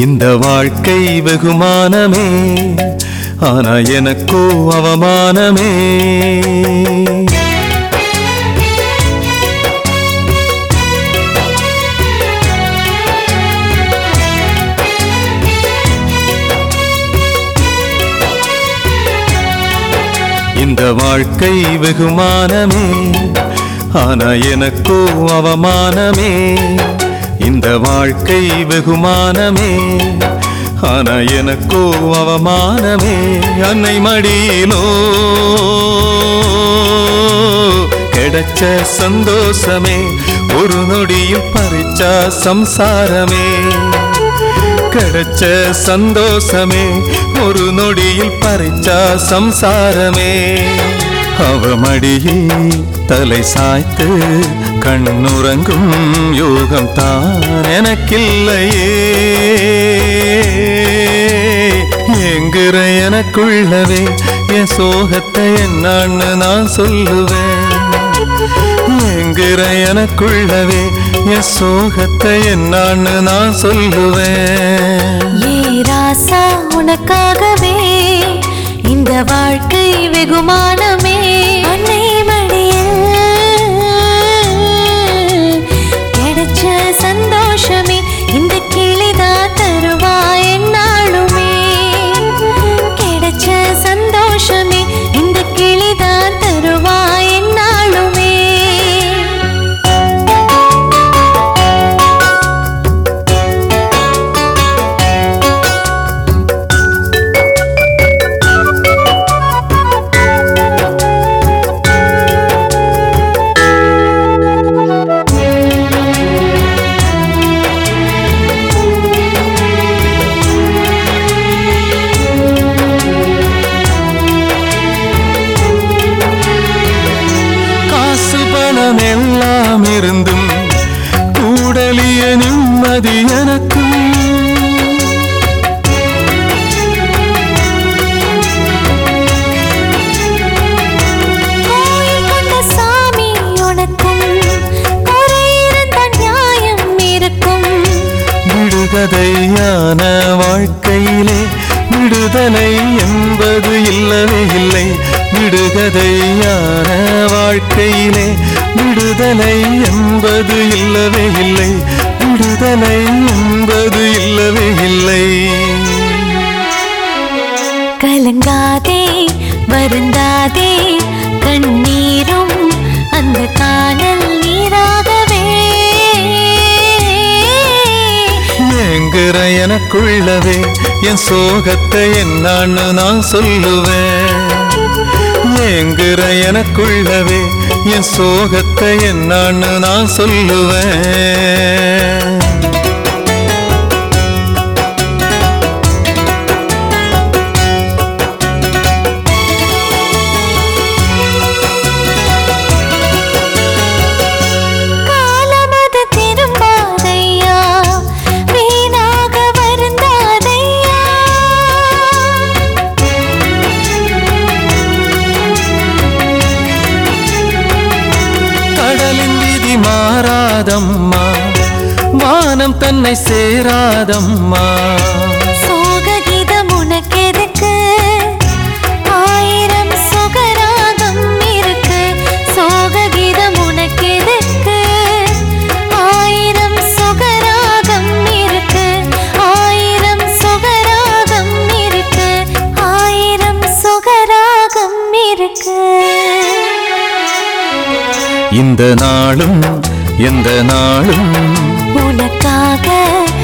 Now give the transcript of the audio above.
இந்த வாழ்க்கை வெகுமானமே ஆனா எனக்கோ அவமானமே இந்த வாழ்க்கை வெகுமானமே ஆனா எனக்கோ அவமானமே இந்த வாழ்க்கை வெகுமானமே ஆனா எனக்கோ அவமானமே அன்னை மடியிலோ கிடைச்ச சந்தோஷமே ஒரு நொடியில் பறிச்சா சம்சாரமே கிடைச்ச சந்தோஷமே ஒரு நொடியில் பறிச்சா சம்சாரமே அவ மடியில் தலை சாய்த்து கண்ணுறங்கும் யோகம் தான் எனக்கில்லையே என்கிற எனக்குள்ளவே என் சோகத்தை என்னான்னு நான் சொல்லுவேன் என்கிற எனக்குள்ளவே என் சோகத்தை என்னான்னு நான் சொல்லுவேன் ஏ ராசா உனக்காகவே இந்த வாழ்க்கை வெகுமானமே அன்னை மடியில் கிடைச்ச சந்தோஷமே இந்த கிளிதா தருவா என்னாலுமே கிடைச்ச சந்தோஷமே இந்த கிளிதா தருவா என்னாலுமே காசு பணம் எல்லாம் இருந்தும் கூடலிய நிம்மதி எனக்கும் கோயில் கொண்ட சாமி உனக்கும் குறை இருந்தால் நியாயம் இருக்கும் விடுகதையான வாழ்க்கையிலே விடுதலை என்பது இல்லவே இல்லை விடுகதையான வாழ்க்கையிலே விடுதலை என்பது இல்லவே இல்லை விடுதலை என்பது இல்லவே இல்லை கலங்காதே வருந்தாதே கண்ணீரும் அந்த காணல் நீராகவே என்கிற எனக்குள்ளவே என் சோகத்தை என்னான்னு நான் சொல்லுவேன் என்கிற எனக்குள்ளவே என் சோகத்தை என்னான்னு நான் சொல்லுவேன் காலமது திரும்பாதையா வீணாக வருந்தாதையா கடலின் விதி மாறாதம்மா வானம் தன்னை சேராதம்மா சோககீதம் உனக்கெதுக்கு ஆயிரம் சுகராகம் இருக்கு சோககீதம் உனக்கெதுக்கு ஆயிரம் சுகராகம் இருக்கு ஆயிரம் சுகராகம் இருக்கு ஆயிரம் சுகராகம் இருக்கு இந்த நாளும் எந்த நாளும் உனக்காக